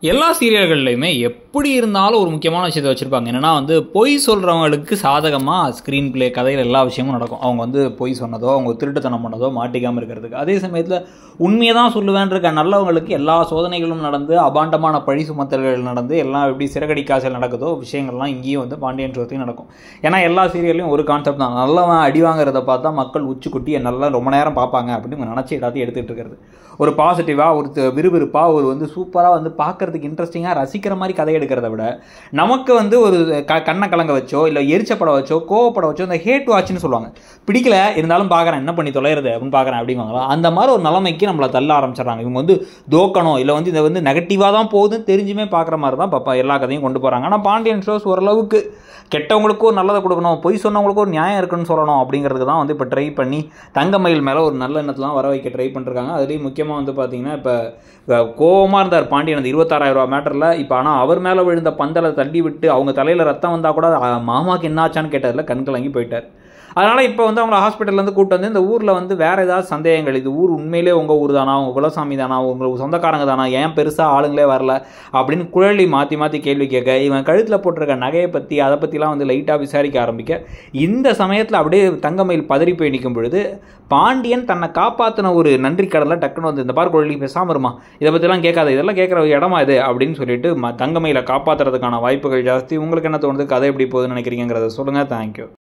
எல்லா சீரியல்கள்லையுமே எப்படி இருந்தாலும் ஒரு முக்கியமான விஷயத்தை வச்சுருப்பாங்க என்னென்னா வந்து பொய் சொல்கிறவங்களுக்கு சாதகமாக ஸ்க்ரீன் ப்ளே கதையில் எல்லா விஷயமும் நடக்கும் அவங்க வந்து பொய் சொன்னதோ அவங்க திருட்டுத்தனம் பண்ணதோ மாட்டிக்காமல் இருக்கிறதுக்கு அதே சமயத்தில் உண்மையை தான் சொல்லுவேன் இருக்க நல்லவங்களுக்கு எல்லா சோதனைகளும் நடந்து அபாண்டமான பழி சுமத்தல்கள் நடந்து எல்லாம் எப்படி சிறகடி காசல் நடக்குதோ விஷயங்கள்லாம் இங்கேயும் வந்து பாண்டியன் சோத்தையும் நடக்கும் ஏன்னா எல்லா சீரியல்லையும் ஒரு கான்செப்ட் தான் நல்லவன் அடி வாங்குறத பார்த்தா மக்கள் உச்சி குட்டி நல்லா ரொம்ப நேரம் பார்ப்பாங்க அப்படின்னு நினச்சி எல்லாத்தையும் எடுத்துகிட்டு இருக்கிறது ஒரு பாசிட்டிவாக ஒரு த- விறுவிறுப்பாக ஒரு வந்து சூப்பராக வந்து பார்க்கறதுக்கு இன்ட்ரெஸ்டிங்காக ரசிக்கிற மாதிரி கதை எடுக்கிறத விட நமக்கு வந்து ஒரு க கண்ணை கலங்க வச்சோ இல்லை எரிச்சப்பட வச்சோ கோவப்பட வச்சோ இந்த ஹேட் வாட்ச்னு சொல்லுவாங்க பிடிக்கல இருந்தாலும் பார்க்குறேன் என்ன பண்ணி தொலைகிறது அப்படின்னு பார்க்குறேன் அப்படிங்குவாங்களா அந்த மாதிரி ஒரு நிலைமைக்கு நம்மளை தள்ள ஆரம்பிச்சிடுறாங்க இவங்க வந்து தோக்கணும் இல்லை வந்து இதை வந்து நெகட்டிவாக தான் போகுதுன்னு தெரிஞ்சுமே பார்க்குற மாதிரி தான் பாப்பா எல்லா கதையும் கொண்டு போகிறாங்க ஆனால் பாண்டியன் ஷோஸ் ஓரளவுக்கு கெட்டவங்களுக்கும் ஒரு நல்லதை கொடுக்கணும் பொய் சொன்னவங்களுக்கும் ஒரு நியாயம் இருக்குன்னு சொல்லணும் அப்படிங்கிறதுக்கு தான் வந்து இப்போ ட்ரை பண்ணி தங்கமயில் மேலே ஒரு நல்ல எண்ணத்தெலாம் வர வைக்க ட்ரை பண்ணிருக்காங்க அதுலேயும் முக்கியமாக வந்து பார்த்தீங்கன்னா இப்போ கோவமாக இருந்தார் பாண்டியன் அந்த இருபத்தாறாயிரம் ரூபா மேட்டரில் இப்போ ஆனால் அவர் மேலே விழுந்த பந்தலை தள்ளி விட்டு அவங்க தலையில் ரத்தம் வந்தால் கூட அ, மாமாக்கு என்ன ஆச்சான்னு கேட்டதில் கண் கலங்கி போயிட்டார் அதனால் இப்போ வந்து அவங்கள ஹாஸ்பிட்டல்லேருந்து கூட்டு வந்து இந்த ஊரில் வந்து வேறு ஏதாவது சந்தேகங்கள் இது ஊர் உண்மையிலே உங்கள் ஊர் தானா உங்கள் குலசாமி தானா உங்களுக்கு சொந்தக்காரங்க தானா ஏன் பெருசாக ஆளுங்களே வரல அப்படின்னு குழலி மாற்றி மாற்றி கேள்வி கேட்க இவன் கழுத்தில் போட்டிருக்க நகையை பற்றி அதை பற்றிலாம் வந்து லைட்டாக விசாரிக்க ஆரம்பிக்க இந்த சமயத்தில் அப்படியே தங்கமயில் பதறி போய் நிற்கும் பொழுது பாண்டியன் தன்னை காப்பாற்றின ஒரு நன்றி கடலை டக்குன்னு வந்து இந்த பார் குழலி பேசாமல் இருமா இதை பற்றிலாம் கேட்காத இதெல்லாம் கேட்குற இடமா இது அப்படின்னு சொல்லிட்டு ம தங்கமயிலை காப்பாற்றுறதுக்கான வாய்ப்புகள் ஜாஸ்தி உங்களுக்கு என்ன தோணுது கதை எப்படி போகுதுன்னு நினைக்கிறீங்கிறத சொல்லுங்கள் தேங்க்யூ